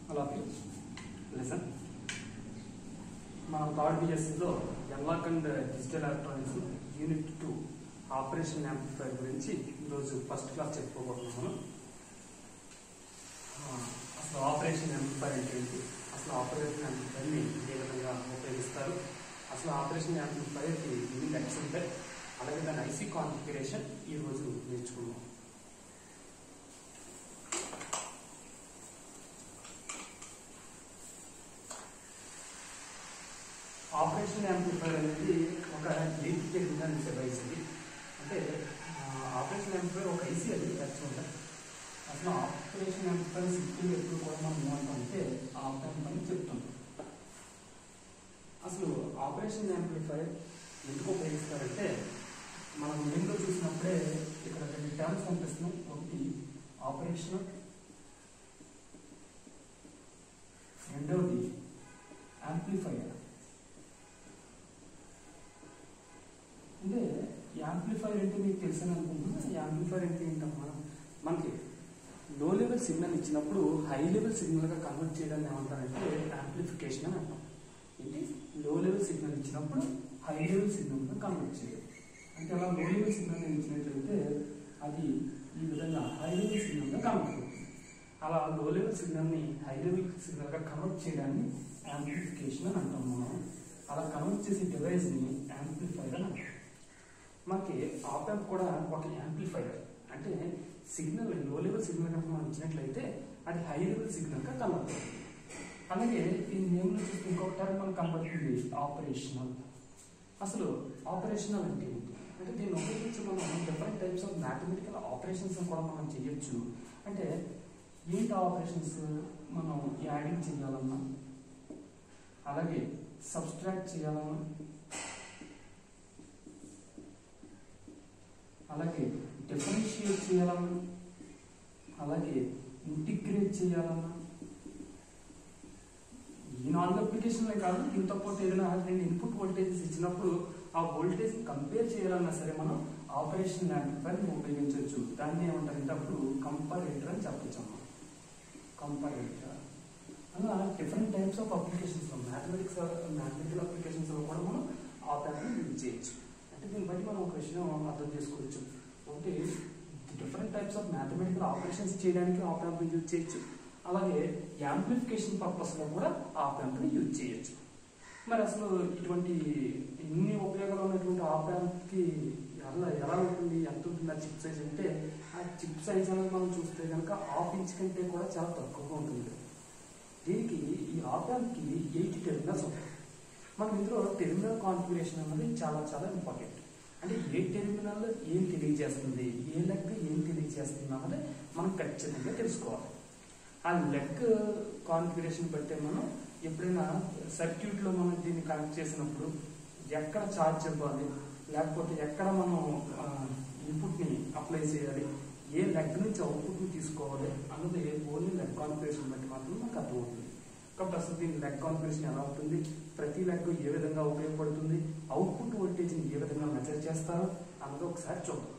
అలా లెసన్ మనం థర్డ్ బిఎస్సిలో analogue and digital electronics unit two operation amplifier గురించి ఈరోజు ఫస్ట్ క్లాస్ చెప్పుకోబోతున్నాను ఆ, అసలు ఆపరేషన్ యాంప్లిఫైర్ అంటే ఏంటి అసలు ఆపరేషన్ యాంప్లిఫైర్ని ఏ విధంగా ఉపయోగిస్తారు అసలు ఆపరేషన్ యాంప్లిఫైర్కి ఎన్ని లెక్స్ ఉంటాయి అలాగే దాని ఐసీ కాన్ఫిగరేషన్ ఈరోజు నేర్చుకున్నాం ఆపరేషన్ యాంప్లిఫైర్ అనేది ఒక ఎయిట్ టెక్నికల్ డివైస్ ఇది అంటే ఆ, ఆపరేషన్ యాంప్లిఫైర్ ఒక ఐసీ అది యాక్చువల్గా అసలు ఆపరేషన్ యాంప్లిఫైర్ సింపుల్ ఎప్పుడు కూడా మనం ఏమంటామంటే ఆపరేషన్ అని చెప్తాం అసలు ఆపరేషన్ యాంప్లిఫైర్ ఎందుకు ఉపయోగిస్తారంటే మనం మెయిన్లో చూసినప్పుడే ఇక్కడ రెండు టర్మ్స్ కనిపిస్తున్నాయి ఒకటి ఆపరేషన్ రెండవది యాంప్లిఫైయర్ అంటే యాంప్లిఫైర్ అంటే మీకు తెలిసిన అనుకుంటున్నా యాంప్లిఫైర్ అంటే ఏంటమ్మా మనకి లో లెవెల్ సిగ్నల్ ఇచ్చినప్పుడు హై లెవెల్ సిగ్నల్గా కన్వర్ట్ చేయడాన్ని ఏమంటారంటే యాంప్లిఫికేషన్ అని అంటాం ఏంటి లో లెవెల్ సిగ్నల్ ఇచ్చినప్పుడు హై లెవెల్ సిగ్నల్గా కన్వర్ట్ చేయడం అంటే అలా లో లెవెల్ సిగ్నల్ ఇచ్చినట్లయితే అది ఈ విధంగా హై లెవెల్ సిగ్నల్గా కన్వర్ట్ అవుతుంది అలా లో లెవెల్ సిగ్నల్ని హై లెవెల్ సిగ్నల్గా కన్వర్ట్ చేయడాన్ని యాంప్లిఫికేషన్ అని అంటాం మనం అలా కన్వర్ట్ చేసే డివైస్ని యాంప్లిఫైర్ అని అంటాం మనకి ఆప్ కూడా ఒక యాంప్లిఫైర్ అంటే సిగ్నల్ లో లెవెల్ సిగ్నల్ కనుక మనం ఇచ్చినట్లయితే అది హై లెవెల్ సిగ్నల్ గా కన్వర్ట్ అవుతుంది అలాగే ఈ నేమ్ లో చూస్తే ఇంకొక టర్మ్ మనకు కనబడుతుంది ఆపరేషనల్ అసలు ఆపరేషనల్ అంటే ఏంటి అంటే దీన్ని ఉపయోగించి మనం different types of mathematical operations కూడా మనం చేయొచ్చు అంటే ఏంటి ఆపరేషన్స్ మనం యాడింగ్ చేయాలన్నా అలాగే సబ్స్ట్రాక్ట్ చేయాలన్నా అలాగే డిఫరెన్షియేట్ చేయాలన్నా అలాగే ఇంటిగ్రేట్ చేయాలన్నా ఈ నాలుగు అప్లికేషన్లే కాదు దీంతో పాటు ఏదైనా రెండు ఇన్పుట్ వోల్టేజెస్ ఇచ్చినప్పుడు ఆ వోల్టేజ్ కంపేర్ చేయాలన్నా సరే మనం ఆపరేషన్ యాంప్లిఫైర్ ఉపయోగించవచ్చు దాన్ని ఏమంటారంటే అప్పుడు కంపారేటర్ అని చెప్పచ్చు అన్నమాట కంపారేటర్ అలా different types of applications mathematics mathematical applications లో కూడా మనం ఆపరేషన్ యూజ్ చేయొచ్చు అంటే దీన్ని బట్టి మనం ఒక విషయం అర్థం చేసుకోవచ్చు ఒకటి different types of mathematical operations చేయడానికి ఆప్ యాంప్ యూజ్ చేయొచ్చు అలాగే యాంప్లిఫికేషన్ పర్పస్ లో కూడా ఆప్ యాంప్ ని యూజ్ చేయొచ్చు మరి అసలు ఇటువంటి ఇన్ని ఉపయోగాలు ఉన్నటువంటి ఆప్ యాంప్ కి ఎలా ఎలా ఉంటుంది ఎంత ఉంటుంది ఆ చిప్ సైజ్ అంటే ఆ చిప్ సైజ్ అనేది మనం చూస్తే కనుక హాఫ్ ఇంచ్ కంటే కూడా చాలా తక్కువగా ఉంటుంది దీనికి ఈ ఆప్ యాంప్ కి ఎయిట్ టెర్మినల్స్ ఉంటాయి మనం ఇందులో టెర్మినల్ కాన్ఫిగరేషన్ అన్నది చాలా చాలా ఇంపార్టెంట్ అంటే ఏ టెర్మినల్ ఏం తెలియజేస్తుంది ఏ లెగ్ ఏం తెలియజేస్తుంది అన్నది మనం ఖచ్చితంగా తెలుసుకోవాలి ఆ లెగ్ కాన్ఫిగరేషన్ బట్టే మనం ఎప్పుడైనా సర్క్యూట్ లో మనం దీన్ని కనెక్ట్ చేసినప్పుడు ఎక్కడ ఛార్జ్ ఇవ్వాలి లేకపోతే ఎక్కడ మనం ఇన్పుట్ ని అప్లై చేయాలి ఏ లెగ్ నుంచి అవుట్పుట్ ని తీసుకోవాలి అన్నది ఓన్లీ లెగ్ కాన్ఫిగరేషన్ బట్టి మాత్రం మనకు అర్థమవుతుంది కాబట్టి అసలు దీని లెగ్ కాన్ఫిగరేషన్ ఎలా ఉంటుంది ప్రతి లెగ్ ఏ విధంగా ఉపయోగపడుతుంది అవుట్పుట్ వోల్టేజ్ ని ఏ విధంగా మెజర్ చేస్తారు అన్నది ఒకసారి చూద్దాం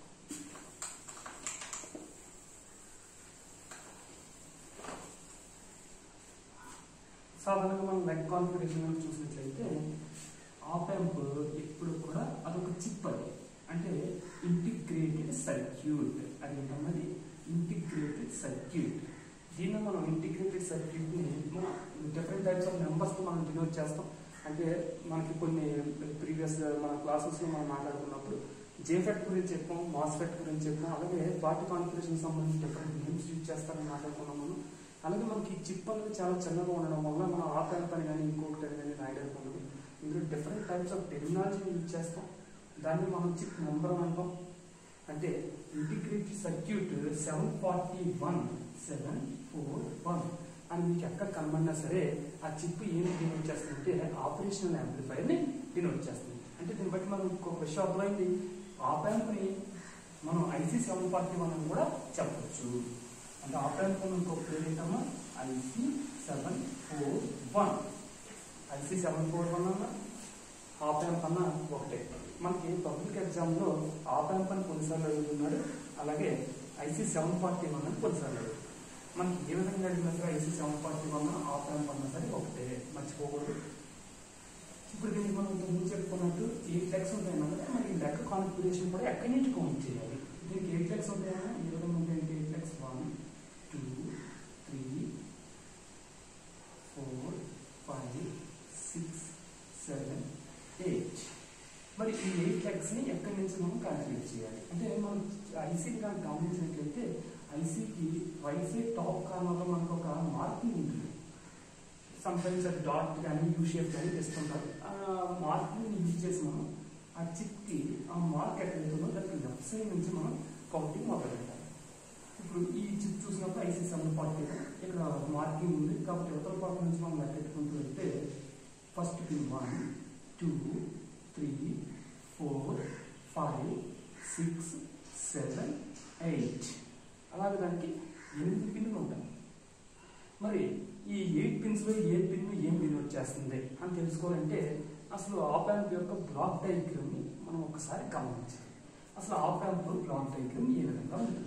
సాధారణంగా మనం లెగ్ కాన్ఫిగరేషన్ చూసినట్లయితే ఆప్ యాంప్ ఎప్పుడు కూడా అదొక చిప్ అది అంటే ఇంటిగ్రేటెడ్ సర్క్యూట్ అది ఏంటన్నది ఇంటిగ్రేటెడ్ సర్క్యూట్ దీన్ని మనం ఇంటిగ్రేటెడ్ సర్క్యూట్ ని మనం డిఫరెంట్ టైప్స్ ఆఫ్ నెంబర్స్ తో మనం డినోట్ చేస్తాం అంటే మనకి కొన్ని ప్రీవియస్ మన క్లాసెస్ లో మనం మాట్లాడుకున్నప్పుడు జేఫెట్ గురించి చెప్పాం మాస్ఫెట్ గురించి చెప్పాం అలాగే వాటి కాన్ఫిగరేషన్ సంబంధించి డిఫరెంట్ నేమ్స్ యూజ్ చేస్తారని మాట్లాడుకున్నాం మనం అలాగే మనకి చిప్ అనేది చాలా చిన్నగా ఉండడం వల్ల మనం ఆ యాంప్ అని కానీ ఇంకొకటి అని కానీ రాయడానికి ఉండదు ఇందులో డిఫరెంట్ టైప్స్ ఆఫ్ టెక్నాలజీని యూజ్ చేస్తాం దాన్ని మనం చిప్ నెంబర్ అంటాం అంటే integrated circuit seven forty one seven four one అని మీకు ఎక్కడ కనబడినా సరే ఆ చిప్ ఏం డినోట్ చేస్తుందంటే ఆపరేషనల్ యాంప్లిఫైర్ ని డినోట్ చేస్తుంది అంటే దీన్ని బట్టి మనం ఇంకొక విషయం అర్థమైంది ఆప్ యాంప్ ని మనం ఐసీ సెవెన్ ఫార్టీ వన్ అని కూడా చెప్పొచ్చు అంటే ఆప్ యాంప్ ఇంకొక పేరు ఏంటమ్మా IC seven four one IC seven four one అన్న ఆప్ యాంప్ అన్న ఒకటే మనకి పబ్లిక్ ఎగ్జామ్ లో ఆప్ యాంప్ అని కొన్నిసార్లు అడుగుతున్నాడు అలాగే ఐసీ సెవెన్ ఫార్టీ వన్ అని కొన్నిసార్లు అడుగుతున్నాడు మనకి ఏ విధంగా అడిగినా సరే IC seven forty one op amp అన్నా సరే ఒకటే మర్చిపోకూడదు ఇప్పుడు దీనికి మనం ఇంతకు ముందు చెప్పుకున్నట్టు ఎయిట్ లెక్స్ ఉంటాయి అన్నమాట మరి ఈ లెక్క కాన్ఫిగరేషన్ కూడా ఎక్కడి నుంచి కౌంట్ చేయాలి దీనికి ఎయిట్ లెక్స్ ఉంటాయా ఈ విధంగా ఉంటాయి eight legs one two three four five six seven eight మరి ఈ ఎయిట్ లెక్స్ ని ఎక్కడి నుంచి మనం క్యాల్కులేట్ చేయాలి అంటే మనం ఐసీకి కనుక గమనించినట్లయితే ఐసీకి రైట్ సైడ్ టాప్ కార్నర్ లో మనకు ఒక మార్కింగ్ ఉంటుంది సమ్ టైమ్స్ అది డాట్ కానీ యూ షేప్ కానీ తెస్తుంటారు ఆ మార్కింగ్ యూజ్ చేసి మనం ఆ చిప్ కి ఆ మార్క్ ఎక్కడైతుందో దానికి లెఫ్ట్ సైడ్ నుంచి మనం కౌంటింగ్ మొదలు పెట్టాలి ఇప్పుడు ఈ చిప్ చూసినప్పుడు ఐసీ సెవెన్ ఫార్టీ ఇక్కడ మార్కింగ్ ఉంది కాబట్టి ఉత్తర పక్క నుంచి మనం లెక్కెట్టుకుంటూ వెళ్తే first pin one two three four five six seven eight అలాగే దానికి ఎనిమిది పిన్లు ఉంటాయి మరి ఈ ఎయిట్ పిన్స్ లో ఏ పిన్ ఏం డినోట్ చేస్తుంది అని తెలుసుకోవాలంటే అసలు ఆప్ యాంప్ యొక్క బ్లాక్ డయాగ్రామ్ ని మనం ఒకసారి గమనించాలి అసలు ఆప్ యాంప్ బ్లాక్ డయాగ్రామ్ ఏ విధంగా ఉంటుంది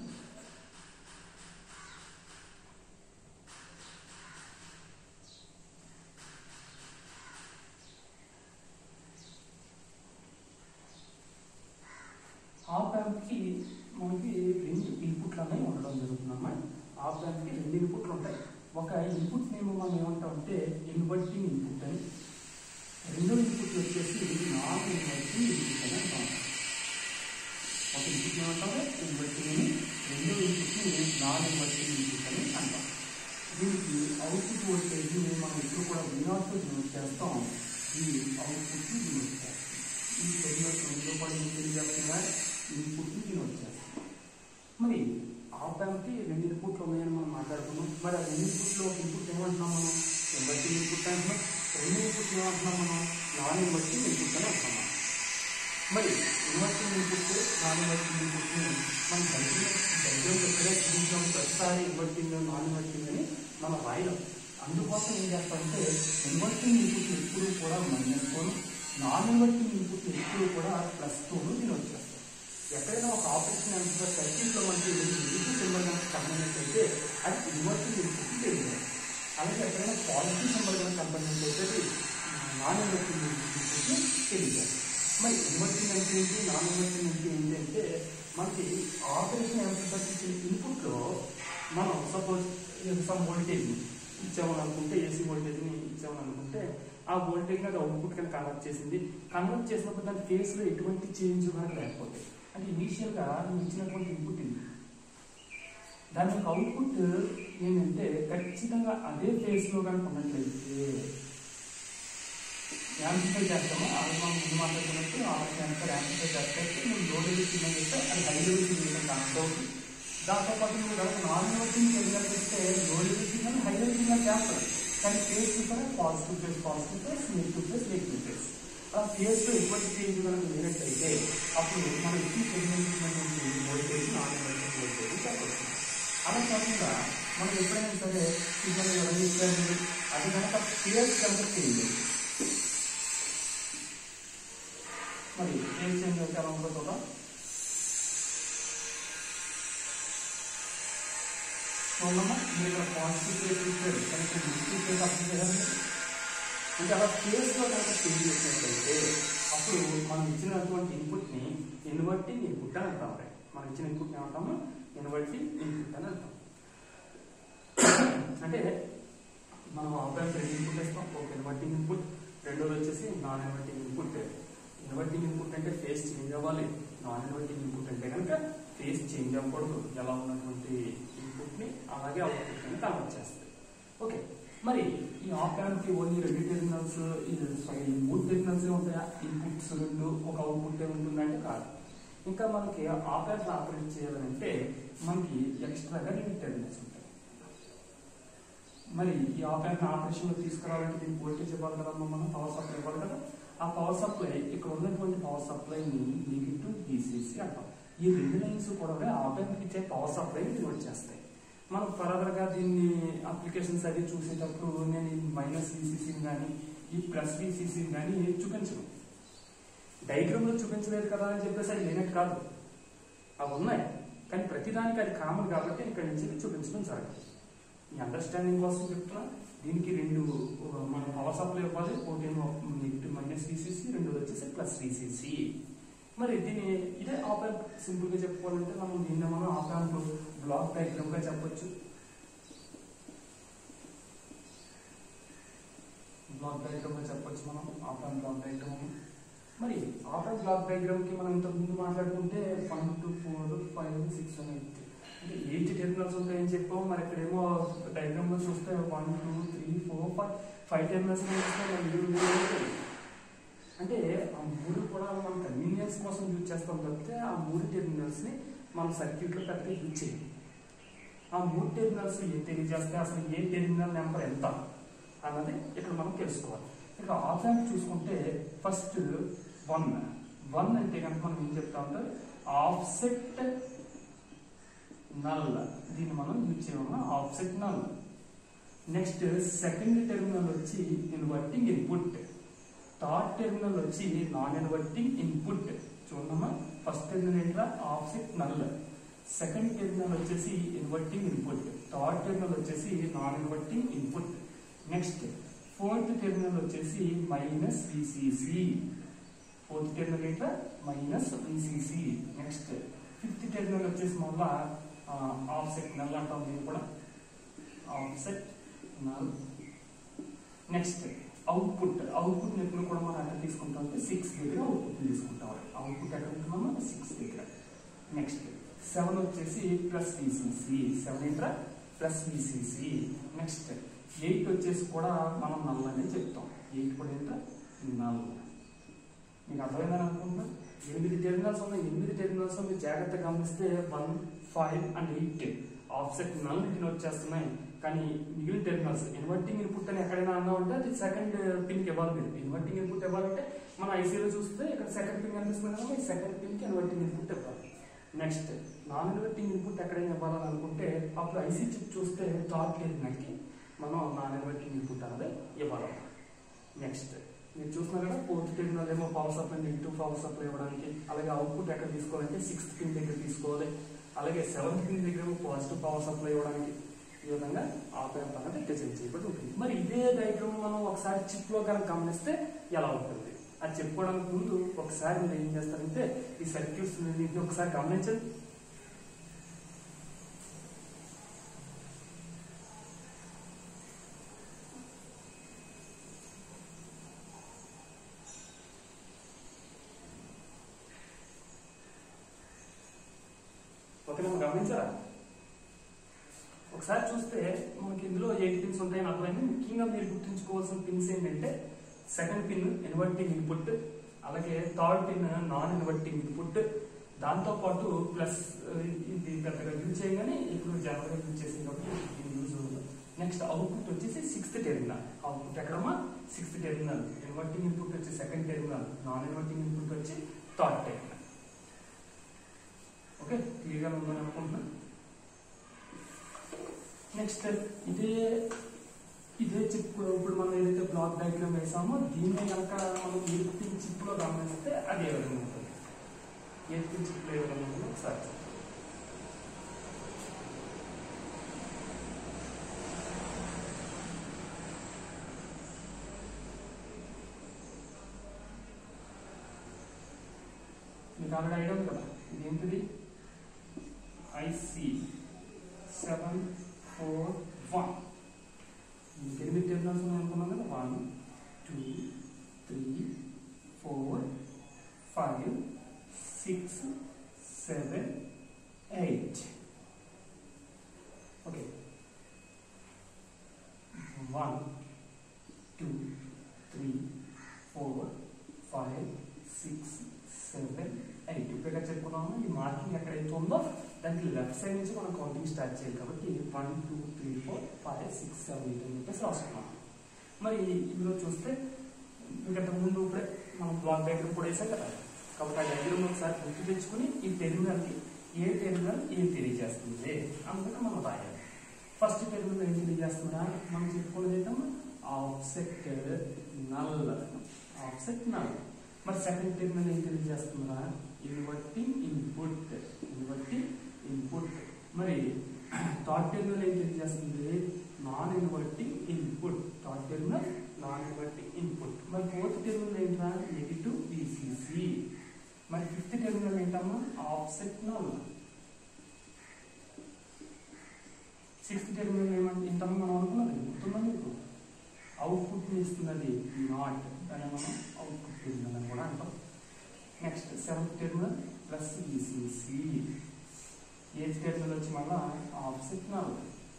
ఆప్ యాంప్ కి మనకి రెండు ఇన్పుట్లు అనేవి ఉండడం జరుగుతుందమ్మా ఆప్ యాంప్ కి రెండు ఇన్పుట్లు ఉంటాయి ఒక ఇన్పుట్ నేమ్ మనం ఏమంటాం అంటే ఇన్వర్టింగ్ ఇన్పుట్ అని రెండో ఇన్పుట్ వచ్చేసి నాన్ ఇన్వర్టింగ్ ఇన్పుట్ అని అంటాం ఒక ఇన్పుట్ ఏమంటాము ఇన్వర్టింగ్ అని రెండో ఇన్పుట్ ని నాన్ ఇన్వర్టింగ్ ఇన్పుట్ అని అంటాం దీనికి అవుట్పుట్ వోల్టేజ్ ని మనం ఇప్పుడు కూడా వినాట్ తో యూజ్ చేస్తాం ఈ అవుట్పుట్ ని యూజ్ చేస్తాం ఈ టెర్మినల్స్ రెండో పాటు ఏం తెలియజేస్తున్నా ఇన్పుట్ ని యూజ్ చేస్తాం మరి ఆప్ కి రెండు ఇన్పుట్లు ఉన్నాయని మనం మాట్లాడుకున్నాం మరి ఆ రెండు ఇన్పుట్లో ఒక ఇన్పుట్ ఏమంటున్నాం మనం ఇన్వర్టింగ్ ఇన్పుట్ అంటున్నాం రెండు ఇన్పుట్ ఏమంటున్నాం మనం నాన్ ఇన్వర్టింగ్ ఇన్పుట్ అని అంటున్నాం మరి inverting input non inverting input ని మనం డైగ్రామ్ ఎక్కడే చూపించాం ప్రతిసారి ఇన్వర్టింగ్ నాన్ ఇన్వర్టింగ్ అని మనం రాయలేం అందుకోసం ఏం చేస్తామంటే ఇన్వర్టింగ్ ఇన్పుట్ ఎప్పుడు కూడా మైనస్ తోను నాన్ ఇన్వర్టింగ్ ఇన్పుట్ ఎప్పుడు కూడా ప్లస్ తోను దీని వచ్చేస్తాం ఎక్కడైనా ఒక ఆపరేషన్ యాంప్లిఫైర్ సర్క్యూట్ లో మనకి నెగిటివ్ సింబల్ కనుక కనబడినట్లయితే అది ఇన్వర్టింగ్ ఇన్పుట్ తెలియదు అలాగే ఎక్కడైనా పాజిటివ్ సింబల్ కనుక కనబడినట్లయితే అది నాన్ ఇన్వర్టింగ్ ఇన్పుట్ తెలియదు మరి ఇన్వర్టింగ్ అంటే ఏంటి నాన్ ఇన్వర్టింగ్ అంటే ఏంటి అంటే మనకి ఆపరేషన్ యాంప్లిఫైర్ ఇచ్చిన ఇన్పుట్ లో మనం సపోజ్ సమ్ వోల్టేజ్ ఇచ్చామని అనుకుంటే ఏసీ వోల్టేజ్ ని ఇచ్చామని అనుకుంటే ఆ వోల్టేజ్ అది అవుట్పుట్ కింద కన్వర్ట్ చేసింది కన్వర్ట్ చేసినప్పుడు దాని ఫేస్ లో ఎటువంటి చేంజ్ కనుక లేకపోతే అంటే ఇనీషియల్ గా నువ్వు ఇచ్చినటువంటి ఇన్పుట్ ఇది దాని యొక్క అవుట్పుట్ ఏంటంటే ఖచ్చితంగా అదే ఫేస్ లో కనుక ఉన్నట్లయితే యాంప్లిఫై చేస్తాము అది మనం ముందు మాట్లాడుకున్నట్టు ఆపరేషన్ యాంప్లిఫై యాంప్లిఫై చేస్తే నువ్వు లో లెవెల్ సిగ్నల్ చేస్తే అది హై లెవెల్ సిగ్నల్ కనెక్ట్ అవుతుంది దాంతో పాటు నువ్వు కనుక నాన్ ఇన్వర్టింగ్ సిగ్నల్ చేస్తే low level signal high level signal చేస్తాడు కానీ ఫేస్ కూడా positive phase positive phase negative phase negative phase ఆ ఫేస్ లో ఎటువంటి చేంజ్ కనుక లేనట్టయితే అప్పుడు మనం ఇచ్చిన signal voltage non inverting voltage చెప్పవచ్చు అలా కాకుండా మనం ఎప్పుడైనా సరే సిగ్నల్ ఎవరైనా ఇచ్చారు అది కనుక ఫేస్ కనుక చేంజ్ మరి ఏం చేంజ్ అయితే ఎలా ఉందో చూద్దాం చూడమ్మా మీరు ఇక్కడ పాజిటివ్ ఫేస్ ఇచ్చారు కనుక నెగిటివ్ ఫేస్ అప్లై చేయాలి అంటే అలా ఫేస్ లో కనుక చేంజ్ చేసినట్లయితే అప్పుడు మనం ఇచ్చినటువంటి ఇన్పుట్ ని ఇన్వర్టింగ్ ఇన్పుట్ అని అంటాం రైట్ మనం ఇచ్చిన ఇన్పుట్ ఏమంటాము ఇన్వర్టింగ్ ఇన్పుట్ అని అంటాం అంటే మనం ఆపరేట్ రెండు ఇన్పుట్ ఇస్తాం ఒక ఇన్వర్టింగ్ ఇన్పుట్ రెండోది వచ్చేసి non inverting input inverting input అంటే ఫేస్ చేంజ్ అవ్వాలి నాన్ ఇన్వర్టింగ్ ఇన్పుట్ అంటే కనుక ఫేస్ చేంజ్ అవ్వకూడదు ఎలా ఉన్నటువంటి ఇన్పుట్ ని అలాగే అవుట్పుట్ ని కన్వర్ట్ చేస్తుంది ఓకే మరి ఈ ఆప్ యాంప్ కి ఓన్లీ రెండు టెర్మినల్స్ సారీ మూడు టెర్మినల్స్ ఉంటాయా ఇన్పుట్స్ రెండు ఒక అవుట్పుట్ ఉంటుందంటే కాదు ఇంకా మనకి ఆప్ యాంప్ ఆపరేట్ చేయాలంటే మనకి ఎక్స్ట్రాగా రెండు టెర్మినల్స్ ఉంటాయి మరి ఈ ఆప్ యాంప్ ఆపరేషన్ లో తీసుకురావాలంటే దీనికి వోల్టేజ్ ఇవ్వాలి కదా మనం పవర్ సప్లై ఇవ్వాలి కదా ఆ పవర్ సప్లై ఇక్కడ ఉన్నటువంటి పవర్ సప్లైని నెగిటివ్ డిసిసి అంటాం ఈ రెండు లైన్స్ కూడా ఆప్ యాంప్ ఇచ్చే పవర్ సప్లై డినోట్ చేస్తాయి మనం ఫర్దర్ గా దీన్ని అప్లికేషన్స్ అది చూసేటప్పుడు నేను ఈ మైనస్ విసిసి కానీ ఈ ప్లస్ విసిసి కానీ చూపించను డయాగ్రామ్ లో చూపించలేదు కదా అని చెప్పేసి అది లేనట్టు కాదు అవి ఉన్నాయి కానీ ప్రతిదానికి అది కామన్ కాబట్టి ఇక్కడ నుంచి చూపించడం జరగదు మీ అండర్స్టాండింగ్ కోసం చెప్తున్నా దీనికి రెండు ఆ, మనం పవర్ సప్లై ఇవ్వాలి ఒకటి ఏమో నెగిటివ్ మైనస్ విసిసి రెండు వచ్చేసి ప్లస్ విసిసి మరి దీని ఇదే ఆప్ యాంప్ సింపుల్ గా చెప్పుకోవాలంటే మనం దీన్ని మనం ఆప్ యాంప్ బ్లాక్ డయాగ్రామ్ గా చెప్పొచ్చు బ్లాక్ డయాగ్రామ్ గా చెప్పొచ్చు మనం ఆప్ యాంప్ బ్లాక్ డయాగ్రామ్ మరి ఆప్ యాంప్ బ్లాక్ డయాగ్రామ్ కి మనం ఇంతకు ముందు మాట్లాడుకుంటే one two four five six అని ఎయిట్ అంటే ఎయిట్ టెర్మినల్స్ ఉంటాయని చెప్పాము మరి ఇక్కడేమో డయాగ్రామ్ లో చూస్తే one two three four five five terminals అంటే ఆ మూడు కూడా మనం కన్వీనియన్స్ కోసం యూజ్ చేస్తాం తప్పితే ఆ మూడు టెర్మినల్స్ ని మనం సర్క్యూట్ లో పెద్దగా యూజ్ చేయం ఆ మూడు టెర్మినల్స్ ఏం తెలియజేస్తే అసలు ఏ టెర్మినల్ నెంబర్ ఎంత అన్నది ఇక్కడ మనం తెలుసుకోవాలి ఇక్కడ ఆప్ యాంప్ చూసుకుంటే ఫస్ట్ వన్ వన్ అంటే కనుక మనం ఏం చెప్తామంటే ఆఫ్సెట్ నల్ దీన్ని మనం యూజ్ చేయమన్నా offset null next second terminal వచ్చి ఇన్వర్టింగ్ ఇన్పుట్ థర్డ్ టెర్మినల్ వచ్చి నాన్ ఇన్వర్టింగ్ ఇన్పుట్ చూడమ్మా ఫస్ట్ టెర్మినల్ ఏంట్రా ఆఫ్సెట్ నల్ సెకండ్ టెర్మినల్ వచ్చేసి ఇన్వర్టింగ్ ఇన్పుట్ థర్డ్ టెర్మినల్ వచ్చేసి non inverting input next fourth terminal వచ్చేసి మైనస్ విసిసి ఫోర్త్ టెర్మినల్ ఏంట్రా minus VCC next fifth terminal వచ్చేసి మళ్ళా offset null అంటాం దీన్ని కూడా offset null next output output ఎప్పుడు కూడా మనం ఎక్కడ తీసుకుంటాం అంటే సిక్స్ దగ్గర అవుట్పుట్ తీసుకుంటాం అవుట్పుట్ ఎక్కడ ఉంటున్నామో సిక్స్ దగ్గర నెక్స్ట్ సెవెన్ వచ్చేసి ప్లస్ విసిసి సెవెన్ ఏంట్రా ప్లస్ విసిసి నెక్స్ట్ ఎయిట్ వచ్చేసి కూడా మనం నల్ అనే చెప్తాం ఎయిట్ కూడా ఏంట్రా నల్ మీకు అర్థమైందని అనుకుంటున్నా ఎనిమిది టెర్మినల్స్ ఉన్నాయి ఎనిమిది టెర్మినల్స్ మీరు జాగ్రత్తగా గమనిస్తే one five and eight offset null దీని వచ్చేస్తున్నాయి కానీ మిగిలిన టెర్మినల్స్ ఇన్వర్టింగ్ ఇన్పుట్ అని ఎక్కడైనా అన్నామంటే అది సెకండ్ పిన్ కి ఇవ్వాలి మీరు ఇన్వర్టింగ్ ఇన్పుట్ ఇవ్వాలంటే మన ఐసీలో చూస్తే ఇక్కడ సెకండ్ పిన్ కనిపిస్తుంది కదా ఈ సెకండ్ పిన్ కి ఇన్వర్టింగ్ ఇన్పుట్ ఇవ్వాలి నెక్స్ట్ నాన్ ఇన్వర్టింగ్ ఇన్పుట్ ఎక్కడైనా ఇవ్వాలని అనుకుంటే అప్పుడు ఐసీ చిప్ చూస్తే థర్డ్ టెర్మినల్ కి మనం నాన్ ఇన్వర్టింగ్ ఇన్పుట్ అనేది ఇవ్వాలి నెక్స్ట్ మీరు చూస్తున్నారు కదా ఫోర్త్ టెర్మినల్ ఏమో power supply negative power supply ఇవ్వడానికి అలాగే అవుట్పుట్ ఎక్కడ తీసుకోవాలంటే సిక్స్త్ పిన్ దగ్గర తీసుకోవాలి అలాగే సెవెంత్ పిన్ దగ్గర ఏమో పాజిటివ్ పవర్ సప్లై ఇవ్వడానికి ఈ విధంగా ఆప్ యాంప్ అనేది డిజైన్ చేయబడి ఉంటుంది మరి ఇదే డయాగ్రామ్ మనం ఒకసారి చిప్ లో కనుక గమనిస్తే ఎలా ఉంటుంది అది చెప్పుకోవడానికి ముందు ఒకసారి మీరు ఏం చేస్తారంటే ఈ సర్క్యూట్స్ ఒకసారి గమనించండి ఓకేనా గమనించారా ఒకసారి చూస్తే మనకి ఇందులో ఎయిట్ పిన్స్ ఉంటాయని అర్థమైంది ముఖ్యంగా మీరు గుర్తుంచుకోవాల్సిన పిన్స్ ఏంటంటే సెకండ్ పిన్ ఇన్వర్టింగ్ ఇన్పుట్ అలాగే third pin non inverting input దాంతో పాటు ప్లస్ ఇది పెద్దగా యూజ్ చేయగానే ఇప్పుడు జనరల్ గా యూజ్ చేసింది కాబట్టి ఇది యూజ్ నెక్స్ట్ అవుట్పుట్ వచ్చేసి సిక్స్త్ టెర్మినల్ అవుట్పుట్ ఎక్కడమ్మా సిక్స్త్ టెర్మినల్ ఇన్వర్టింగ్ ఇన్పుట్ వచ్చి second terminal non inverting input వచ్చి థర్డ్ టెర్మినల్ ఓకే క్లియర్గా ఉందని అనుకుంటున్నాను నెక్స్ట్ ఇదే ఇదే చిప్ ఇప్పుడు మనం ఏదైతే బ్లాక్ డయాగ్రామ్ వేసామో దీన్ని కనుక మనం ఎయిత్ చిప్ లో గమనిస్తే అది ఏ విధంగా ఉంటుంది ఎయిత్ చిప్ లో ఏ విధంగా ఉంటుందో ఒకసారి చూద్దాం. మీకు ఆల్రెడీ ఐడియా ఉంది కదా ఇది ఏంటిది ఐసి సెవెన్ ఫోర్ వన్ మీకు ఎనిమిది టెర్మినల్స్ ఉన్నాయి అనుకున్నాం కదా one two three four five six seven eight okay one two three four five six seven eight ఇప్పుడు చెప్పుకున్నాము ఈ మార్కింగ్ ఎక్కడైతే ఉందో దానికి లెఫ్ట్ సైడ్ నుంచి మనం కౌంటింగ్ స్టార్ట్ చేయాలి కాబట్టి one two three four five six seven eight అని చెప్పేసి రాసుకున్నాం మరి ఇందులో చూస్తే ఇంకంత ముందు ఇప్పుడే మనం బ్లాక్ డయాగ్రామ్ కూడా వేసాం కదా కాబట్టి ఆ డయాగ్రామ్ ఒకసారి గుర్తు తెచ్చుకుని ఈ టెర్మినల్కి ఏ టెర్మినల్ ఏం తెలియజేస్తుంది అందుకని మనం రాయాలి ఫస్ట్ టెర్మినల్ ఏం తెలియజేస్తుందా మనం చెప్పుకున్నది ఏంటమ్మా ఆఫ్సెట్ నల్ ఆఫ్సెట్ నల్ మరి సెకండ్ టెర్మినల్ ఏం తెలియజేస్తుందా ఇన్వర్టింగ్ ఇన్పుట్ ఇన్వర్టింగ్ ఇన్పుట్ మరి థర్డ్ టెర్మినల్ ఏం తెలియజేస్తుంది non inverting input third terminal non inverting input మరి ఫోర్త్ టెర్మినల్ ఏంటా నెగిటివ్ విసిసి మరి ఫిఫ్త్ టెర్మినల్ ఏంటమ్మా ఆఫ్సెట్ నల్ సిక్స్త్ టెర్మినల్ ఏమంటే ఏంటమ్మా మనం అనుకున్నది గుర్తుందా మీకు అవుట్పుట్ ఇస్తున్నది నాట్ దాన్ని మనం అవుట్పుట్ టెర్మినల్ అని కూడా అంటాం next seventh terminal plus VCC eighth terminal వచ్చి మళ్ళా ఆఫ్సెట్ నల్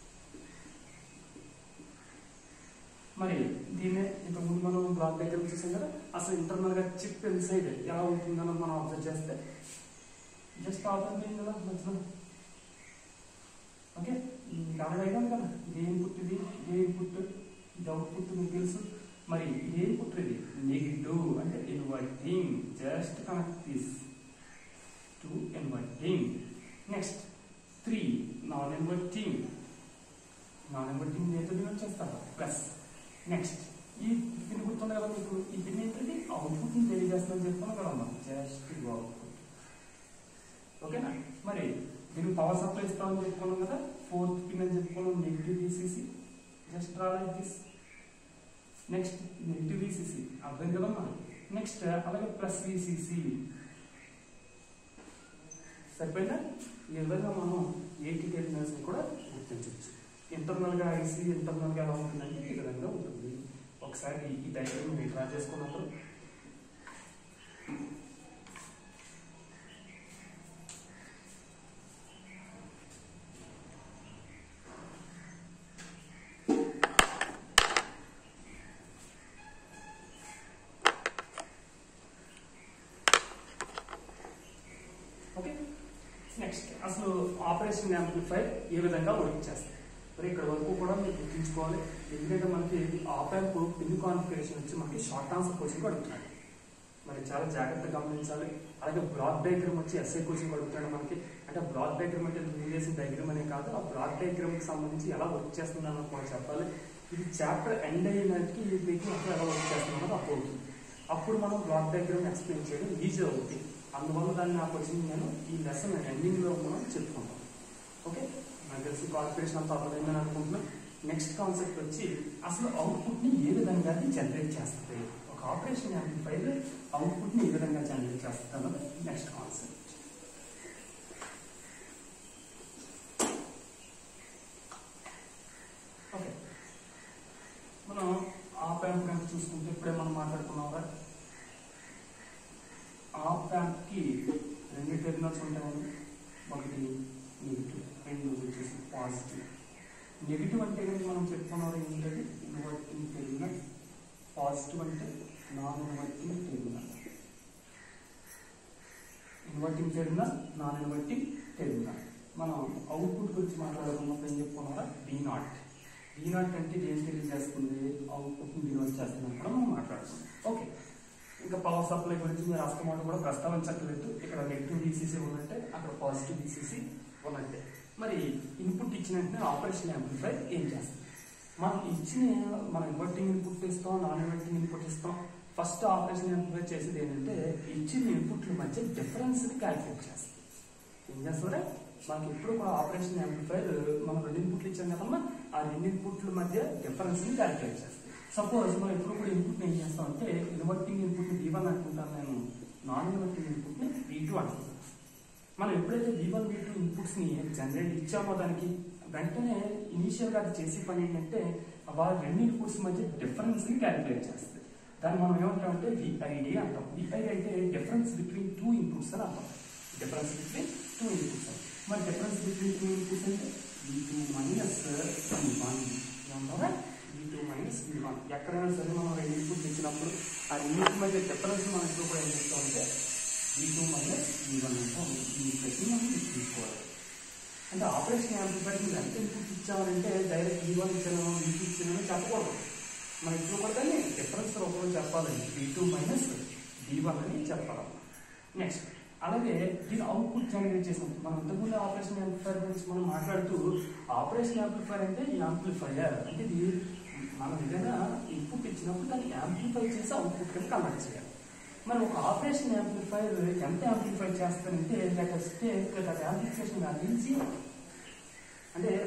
మరి దీన్నే ఇంతకుముందు మనం బ్లాక్ దగ్గర చూసాం కదా అసలు ఇంటర్నల్ గా చిప్ ఇన్సైడ్ ఎలా ఉంటుందని మనం అబ్జర్వ్ చేస్తే జస్ట్ ఆపన్ చేయండి కదా మధ్యలో ఓకే చాలా అడిగాం కదా ఇది ఇన్పుట్ ఇది ఇది ఇన్పుట్ ఇది అవుట్పుట్ మీకు తెలుసు మరి ఇది ఇన్పుట్ ఇది నెగిటివ్ అంటే inverting just connect this to inverting next three non inverting non inverting దేంతో డివైడ్ చేస్తారు ప్లస్ నెక్స్ట్ ఈ పిన్ గుర్తుంది కదా మీకు ఈ పిన్ ఏంటంటే అవుట్పుట్ ని తెలియజేస్తుందని చెప్తున్నాం కదా మనం జస్ట్ అవుట్పుట్ ఓకేనా మరి దీనికి పవర్ సప్లై ఇస్తామని చెప్పుకున్నాం కదా ఫోర్త్ పిన్ అని చెప్పుకున్నాం negative VCC just draw like this next negative VCC అర్థం కదమ్మా నెక్స్ట్ అలాగే ప్లస్ విసిసి సరిపోయిందా ఈ విధంగా మనం ఎయిటీ టెర్మినల్స్ కూడా గుర్తించవచ్చు ఇంటర్నల్ గా ఐసీ ఇంటర్నల్ గా ఎలా ఉంటుందంటే ఈ విధంగా ఉంటుంది ఒకసారి ఈ డయాగ్రామ్ మీరు డ్రా చేసుకున్నప్పుడు ఓకే నెక్స్ట్ అసలు ఆపరేషన్ యాంప్లిఫైర్ ఏ విధంగా వర్క్ చేస్తుంది మరి ఇక్కడ వరకు కూడా మీరు గుర్తుంచుకోవాలి ఎందుకంటే మనకి ఆపాంప్ పిన్ కాన్ఫిగరేషన్ వచ్చి మనకి షార్ట్ ఆన్సర్ కోచింగ్ అడుగుతున్నాడు మరి చాలా జాగ్రత్తగా గమనించాలి అలాగే బ్లాక్ డయాగ్రామ్ వచ్చి ఎస్ఐ కోచింగ్ అడుగుతున్నాడు మనకి అంటే బ్లాక్ డయాగ్రామ్ అంటే నువ్వు చేసిన డయాగ్రామ్ అనే కాదు ఆ బ్లాక్ డయాగ్రామ్ కి సంబంధించి ఎలా వర్క్ చేస్తుంది అన్నది కూడా చెప్పాలి ఇది చాప్టర్ ఎండ్ అయినట్టుకి ఈ మీకు అసలు ఎలా వర్క్ చేస్తుంది అన్నది అప్పుడు అవుతుంది అప్పుడు మనం బ్లాక్ డయాగ్రామ్ ఎక్స్ప్లెయిన్ చేయడం ఈజీ అవుతుంది అందువల్ల దాన్ని నాకు వచ్చింది నేను ఈ లెసన్ ఎండింగ్ లో మనం చెప్పుకుంటాం ఓకే నాకు తెలిసి కాన్ఫిగరేషన్ అంతా అర్థమైందని అనుకుంటున్నాను నెక్స్ట్ కాన్సెప్ట్ వచ్చి అసలు అవుట్పుట్ ని ఏ విధంగా జనరేట్ చేస్తుంది ఒక ఆపరేషన్ యాంప్లిఫైర్ అవుట్పుట్ ని ఏ విధంగా జనరేట్ చేస్తుంది అన్నది నెక్స్ట్ కాన్సెప్ట్ ఓకే మనం ఆప్ యాంప్ కనుక చూసుకుంటే ఇప్పుడే మనం మాట్లాడుకున్నాం కదా ఆప్ యాంప్ కి రెండు టెర్మినల్స్ ఉంటాయండి ఒకటి నెగిటివ్ రెండు వచ్చేసి పాజిటివ్ నెగిటివ్ అంటే ఏంటి మనం చెప్పుకున్నాం ఏంటంటే ఇన్వర్టింగ్ టెర్మినల్ పాజిటివ్ అంటే non inverting terminal inverting terminal non inverting terminal మనం అవుట్పుట్ గురించి మాట్లాడుకున్నప్పుడు ఏం చెప్పుకున్నారా బీ నాట్ బీ నాట్ అంటే ఇది ఏం తెలియజేస్తుంది అవుట్పుట్ ని డివైడ్ చేస్తుందని కూడా మనం మాట్లాడుకున్నాం ఓకే ఇంకా పవర్ సప్లై గురించి మీరు అస్తమాట కూడా ప్రస్తావించట్లేదు ఇక్కడ నెగిటివ్ డిసిసి ఉన్నట్టే అక్కడ పాజిటివ్ డిసిసి ఉన్నట్టే మరి ఇన్పుట్ ఇచ్చిన వెంటనే ఆపరేషన్ యాంప్లిఫైర్ ఏం చేస్తుంది మనం ఇచ్చిన మనం ఇన్వర్టింగ్ ఇన్పుట్ ఇస్తాం నాన్ ఇన్వర్టింగ్ ఇన్పుట్ ఇస్తాం ఫస్ట్ ఆపరేషన్ యాంప్లిఫైర్ చేసేది ఏంటంటే ఇచ్చిన ఇన్పుట్ల మధ్య డిఫరెన్స్ ని క్యాలిక్యులేట్ చేస్తుంది ఏం చేస్తారా మనకి ఎప్పుడు కూడా ఆపరేషన్ యాంప్లిఫైర్ మనం రెండు ఇన్పుట్లు ఇచ్చాం కదమ్మా ఆ రెండు ఇన్పుట్ల మధ్య డిఫరెన్స్ ని క్యాలిక్యులేట్ చేస్తుంది సపోజ్ మనం ఎప్పుడు కూడా ఇన్పుట్ ఏం చేస్తాం అంటే ఇన్వర్టింగ్ ఇన్పుట్ ని వన్ అనుకుంటాను నేను నాన్ ఇన్వర్టింగ్ ఇన్పుట్ ని వి టూ అనుకుంటాను మనం ఎప్పుడైతే V one V two inputs ని జనరేట్ ఇచ్చామో దానికి వెంటనే ఇనీషియల్ గా అది చేసే పని ఏంటంటే వాళ్ళ రెండు ఇన్పుట్స్ మధ్య డిఫరెన్స్ ని క్యాలిక్యులేట్ చేస్తుంది దాన్ని మనం ఏమంటాం అంటే విఐడి అంటాం విఐడి అంటే డిఫరెన్స్ బిట్వీన్ టూ ఇన్పుట్స్ అని అంటాం డిఫరెన్స్ బిట్వీన్ టూ ఇన్పుట్స్ మరి డిఫరెన్స్ బిట్వీన్ టూ ఇన్పుట్స్ అంటే V two minus V one ఏమంటారా V two minus V one ఎక్కడైనా సరే మనం రెండు ఇన్పుట్స్ ఇచ్చినప్పుడు ఆ రెండింటి మధ్య డిఫరెన్స్ మనం ఎప్పుడు కూడా ఏం చెప్తామంటే V two minus V one అంటాం ఈ ప్రతి మనం తీసుకోవాలి అంటే ఆపరేషన్ యాంప్లిఫైర్ మీరు ఎంత ఇన్పుట్ ఇచ్చామంటే డైరెక్ట్ వి వన్ ఇచ్చాను వి టూ ఇచ్చాను చెప్పకూడదు మనం ఇప్పుడు కూడా దాన్ని డిఫరెన్స్ రూపంలో చెప్పాలండి V two minus V one అని చెప్పాలి నెక్స్ట్ అలాగే దీని అవుట్పుట్ జనరేట్ చేసినప్పుడు మనం ఇంతకుముందు ఆపరేషన్ యాంప్లిఫైర్ గురించి మనం మాట్లాడుతూ ఆపరేషన్ యాంప్లిఫైర్ అంటే యాంప్లిఫైయర్ అంటే ఇది మనం ఏదైనా ఇన్పుట్ ఇచ్చినప్పుడు దాన్ని యాంప్లిఫై చేసి అవుట్పుట్ కింద కన్వర్ట్ చేయాలి మరి ఒక ఆపరేషన్ యాంప్లిఫైర్ ఎంత యాంప్లిఫై చేస్తానంటే let take that amplification value zero అంటే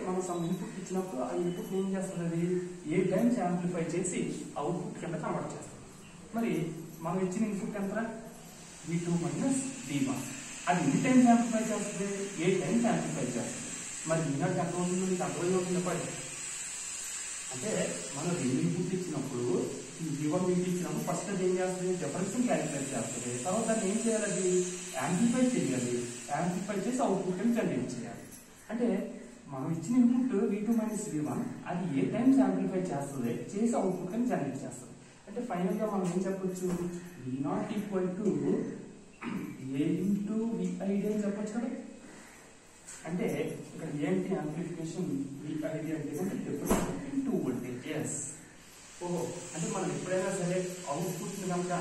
మనం సమ్ ఇన్పుట్ ఇచ్చినప్పుడు ఆ ఇన్పుట్ ఏం చేస్తుంది అది ఏ టైమ్స్ యాంప్లిఫై చేసి అవుట్పుట్ కింద కన్వర్ట్ చేస్తుంది మరి మనం ఇచ్చిన ఇన్పుట్ ఎంత V two minus V one అది ఎన్ని టైమ్స్ యాంప్లిఫై చేస్తుంది ఏ టైమ్స్ యాంప్లిఫై చేస్తుంది మరి ఈనాడు ఎంత అవుతుందో నీకు అర్థమై అవుతుంది పడి అంటే మనం రెండు ఇన్పుట్ ఇచ్చినప్పుడు వి వన్ ఇన్పుట్ ఇచ్చినప్పుడు ఫస్ట్ అది ఏం చేస్తుంది డిఫరెన్స్ క్యాలిక్యులేట్ చేస్తుంది తర్వాత దాన్ని ఏం చేయాలి అది యాంప్లిఫై చేయాలి యాంప్లిఫై చేసి అవుట్పుట్ ని జనరేట్ చేయాలి అంటే మనం ఇచ్చిన input V two minus V one అది ఏ టైమ్స్ యాంప్లిఫై చేస్తుంది చేసి అవుట్పుట్ ని జనరేట్ చేస్తుంది అంటే ఫైనల్ గా మనం ఏం చెప్పొచ్చు V naught equal to A into V ID అని చెప్పొచ్చు కదా అంటే ఇక్కడ ఏంటి యాంప్లిఫికేషన్ వి ఐడి అంటే డిఫరెన్స్ బిట్వీన్ టూ వోల్టేజెస్ ఓహో అంటే మనం ఎప్పుడైనా సరే అవుట్పుట్ ని కనుక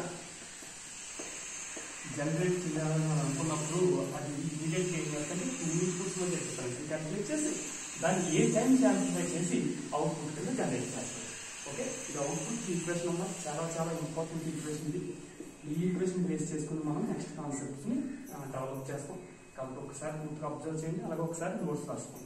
జనరేట్ చేయాలని మనం అనుకున్నప్పుడు అది ఇమీడియట్ ఏం చేస్తుంది టూ ఇన్పుట్స్ మధ్య డిఫరెన్స్ క్యాల్కులేట్ చేసి దాన్ని ఏ టైమ్స్ యాంప్లిఫై చేసి అవుట్పుట్ కింద జనరేట్ చేస్తుంది ఓకే ఇది అవుట్పుట్ ఈక్వేషన్ అన్న చాలా చాలా ఇంపార్టెంట్ ఈక్వేషన్ ఇది ఈ ఈక్వేషన్ బేస్ చేసుకుని మనం నెక్స్ట్ కాన్సెప్ట్స్ ని డెవలప్ చేస్తాం కాబట్టి ఒకసారి పూర్తిగా అబ్జర్వ్ చేయండి అలాగే ఒకసారి నోట్స్ రాసుకోండి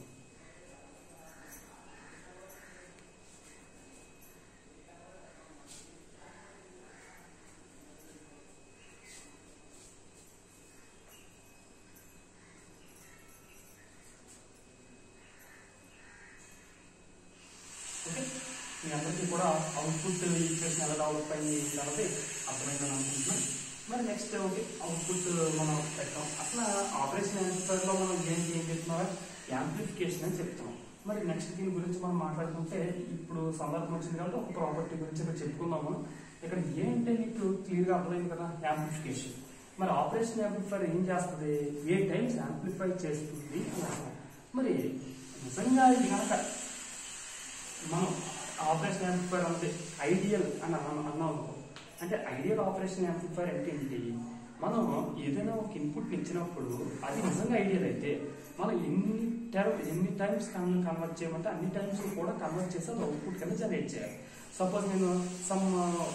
ఓకే మీ అందరికీ కూడా అవుట్పుట్ ఈక్వేషన్ ఎలా డెవలప్ అయింది కాబట్టి అర్థమైందని అనుకుంటున్నాను మరి నెక్స్ట్ ఓకే అవుట్పుట్ మనం పెట్టాం అసలు ఆపరేషన్ యాంప్లిఫైర్ లో మనం ఏంటి ఏం చెప్తున్నారా యాంప్లిఫికేషన్ అని చెప్తున్నాం మరి నెక్స్ట్ దీని గురించి మనం మాట్లాడుకుంటే ఇప్పుడు సందర్భం వచ్చింది కాబట్టి ఒక ప్రాపర్టీ గురించి ఇక్కడ చెప్పుకుందాము ఇక్కడ ఏంటంటే మీకు క్లియర్ గా అర్థమైంది కదా యాంప్లిఫికేషన్ మరి ఆపరేషన్ యాంప్లిఫైర్ ఏం చేస్తుంది ఏ టైమ్స్ యాంప్లిఫై చేస్తుంది అని అర్థం. మరి నిజంగా ఇది కనుక మనం ఆపరేషన్ యాంప్లిఫైర్ అంటే ఐడియల్ అని అన్నాం అన్నాం అనుకో అంటే ఐడియల్ ఆపరేషన్ యాంప్లిఫైర్ అంటే ఏంటి మనం ఏదైనా ఒక ఇన్పుట్ ఇచ్చినప్పుడు అది నిజంగా ఐడియల్ అయితే మనం ఎన్ని టైమ్ ఎన్ని టైమ్స్ కన్వర్ట్ చేయమంటే అన్ని టైమ్స్ కూడా కన్వర్ట్ చేసి అది అవుట్పుట్ కింద జనరేట్ చేయాలి సపోజ్ నేను some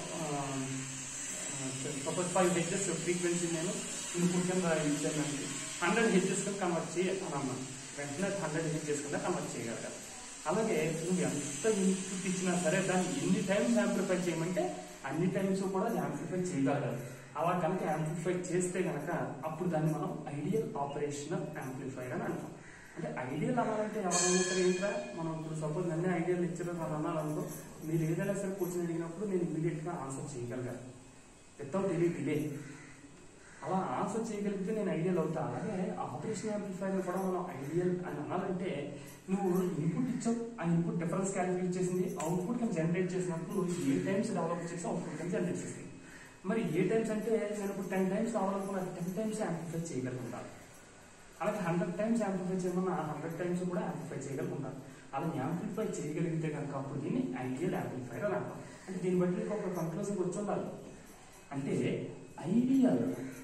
suppose five H S frequency నేను ఇన్పుట్ కింద ఇచ్చాను హండ్రెడ్ హెచ్ఎస్ కింద కన్వర్ట్ చేయి అని అన్నాను వెంటనే హండ్రెడ్ హెచ్ఎస్ కింద కన్వర్ట్ చేయగలగాలి అలాగే నువ్వు ఎంత ఇన్పుట్ ఇచ్చినా సరే దాన్ని ఎన్ని టైమ్స్ యాంప్లిఫై చేయమంటే అన్ని టైమ్స్ కూడా యాంప్లిఫై చేయగలగాలి అలా కనుక యాంప్లిఫై చేస్తే కనుక అప్పుడు దాన్ని మనం ఐడియల్ ఆపరేషనల్ యాంప్లిఫైర్ అని అంటాం అంటే ఐడియల్ అనాలంటే ఎవరైనా సరే ఏంట్రా మనం ఇప్పుడు సపోజ్ నన్నే ఐడియల్ లెక్చర్ అని అనాలనుకో మీరు ఏదైనా సరే క్వశ్చన్ అడిగినప్పుడు నేను ఇమీడియట్ గా ఆన్సర్ చేయగలిగాను వితౌట్ ఎనీ డిలే అలా ఆన్సర్ చేయగలిగితే నేను ఐడియల్ అవుతా అలాగే ఆపరేషన్ యాంప్లిఫైర్ కూడా మనం ఐడియల్ అని అనాలంటే నువ్వు ఇన్పుట్ ఇచ్చావు ఆ ఇన్పుట్ డిఫరెన్స్ క్యాలిక్యులేట్ చేసింది అవుట్పుట్ కింద జనరేట్ చేసినప్పుడు నువ్వు ఏ టైమ్స్ డెవలప్ చేసి అవుట్పుట్ కింద జనరేట్ చేసింది మరి ఏ టైమ్స్ అంటే నేను ఇప్పుడు టెన్ టైమ్స్ కావాలనుకున్నా టెన్ టైమ్స్ యాంప్లిఫై చేయగలుగుతాను అలాగే హండ్రెడ్ టైమ్స్ యాంప్లిఫై చేయమన్నా హండ్రెడ్ టైమ్స్ కూడా యాంప్లిఫై చేయగలుగుతాను అలా యాంప్లిఫై చేయగలిగితే కనుక అప్పుడు దీన్ని ఐడియల్ యాంప్లిఫైర్ అని అంటాం అంటే దీన్ని బట్టి మీకు ఒక కంక్లూజన్ వచ్చి ఉండాలి అంటే ideal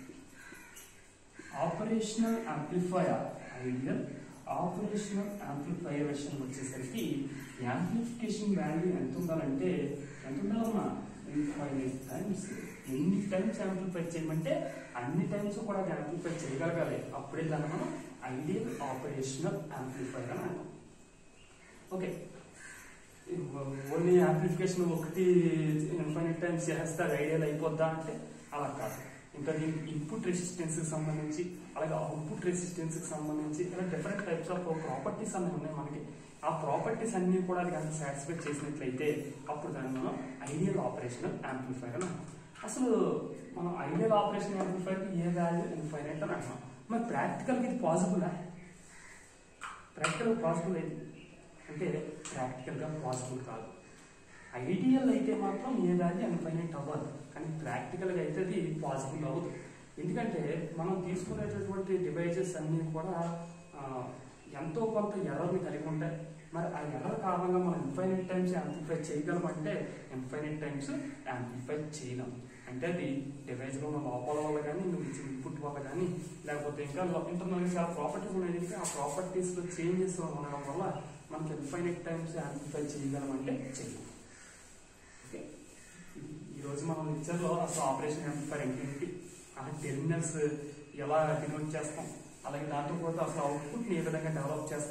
operational amplifier ideal operational amplifier విషయం వచ్చేసరికి యాంప్లిఫికేషన్ వాల్యూ ఎంత ఉండాలంటే ఎంత ఉండాలమ్మా ఇన్ఫైనైట్ టైమ్స్ ఎన్ని టైమ్స్ యాంప్లిఫై చేయమంటే అన్ని టైమ్స్ కూడా యాంప్లిఫై చేయగలగాలి అప్పుడే దాన్ని మనం ఐడియల్ ఆపరేషనల్ యాంప్లిఫైర్ అని అంటాం ఓకే ఓన్లీ యాంప్లిఫికేషన్ ఒకటి ఇన్ఫైనైట్ టైమ్స్ చేస్తే అది ఐడియల్ అయిపోద్దా అంటే అలా కాదు ఇంకా దీనికి ఇన్పుట్ రెసిస్టెన్స్ కి సంబంధించి అలాగే అవుట్పుట్ రెసిస్టెన్స్ కి సంబంధించి ఇలా డిఫరెంట్ టైప్స్ ఆఫ్ ప్రాపర్టీస్ అన్నీ ఉన్నాయి మనకి ఆ ప్రాపర్టీస్ అన్ని కూడా అది కనుక సాటిస్ఫై చేసినట్లయితే అప్పుడు దాన్ని మనం ఐడియల్ ఆపరేషనల్ యాంప్లిఫైర్ అని అంటాం అసలు మనం ideal operation amplifier A value infinite అని అంటాం మరి ప్రాక్టికల్ ఇది పాసిబుల్ ప్రాక్టికల్ పాసిబుల్ అయింది అంటే ప్రాక్టికల్ గా పాసిబుల్ కాదు ఐడియల్ అయితే మాత్రం ఏ వాల్యూ ఇన్ఫైనైట్ అవ్వదు కానీ ప్రాక్టికల్ గా అయితే అది పాసిబుల్ అవ్వదు ఎందుకంటే మనం తీసుకునేటటువంటి డివైజెస్ అన్ని కూడా ఆ, ఎంతో కొంత ఎర్రర్ని కలిగి ఉంటాయి మరి ఆ ఎర్రర్ కారణంగా మనం ఇన్ఫైనైట్ టైమ్స్ యాంప్లిఫై చేయగలమంటే ఇన్ఫైనైట్ టైమ్స్ యాంప్లిఫై చేయలేం అంటే అది డివైస్ లో ఉన్న లోపాల వల్ల కానీ నువ్వు ఇచ్చిన ఇన్పుట్ వల్ల కానీ లేకపోతే ఇంకా ఇంటర్నల్ చాలా ప్రాపర్టీస్ ఉన్నాయి ఇంకా ఆ ప్రాపర్టీస్ లో చేంజెస్ ఉండడం వల్ల మనకి ఇన్ఫైనైట్ టైమ్స్ యాంప్లిఫై చేయగలమంటే చేయలేం ఓకే ఈ రోజు మనం లెక్చర్ లో అసలు ఆపరేషన్ యాంప్లిఫైర్ ఏంటి ఆ టెర్మినల్స్ ఎలా డినోట్ చేస్తాం అలాగే దాంతో పాటు అసలు అవుట్పుట్ ఏ విధంగా డెవలప్ చేస్తాం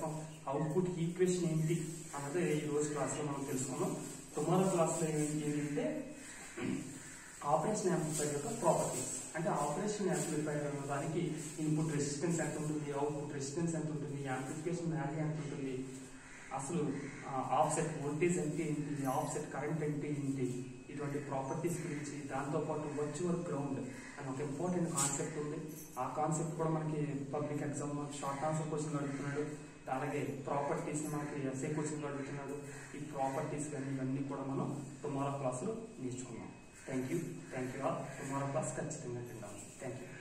అవుట్పుట్ ఈక్వేషన్ ఏంటి అన్నది ఈ రోజు క్లాస్లో మనం తెలుసుకున్నాం టుమారో క్లాస్లో ఏంటంటే ఆపరేషన్ యాంప్లిఫైర్ యొక్క ప్రాపర్టీస్ అంటే ఆపరేషన్ యాంప్లిఫైర్ అన్న దానికి ఇన్పుట్ రెసిస్టెన్స్ ఎంత ఉంటుంది అవుట్పుట్ రెసిస్టెన్స్ ఎంత ఉంటుంది యాంప్లిఫికేషన్ వాల్యూ ఎంత ఉంటుంది అసలు ఆఫ్సెట్ వోల్టేజ్ అంటే ఏంటి ఆఫ్సెట్ కరెంట్ అంటే ఏంటి ఇటువంటి ప్రాపర్టీస్ గురించి దాంతోపాటు వర్చువల్ గ్రౌండ్ అని ఒక ఇంపార్టెంట్ కాన్సెప్ట్ ఉంది ఆ కాన్సెప్ట్ కూడా మనకి public exam short answer question అడుగుతున్నాడు అలాగే ప్రాపర్టీస్ మనకి ఎస్ఏ క్వశ్చన్ అడుగుతున్నాడు ఈ ప్రాపర్టీస్ కానీ ఇవన్నీ కూడా మనం టుమారో క్లాస్లో నేర్చుకున్నాం thank you thank you all tomorrow class ఖచ్చితంగా తిందాం థ్యాంక్ యూ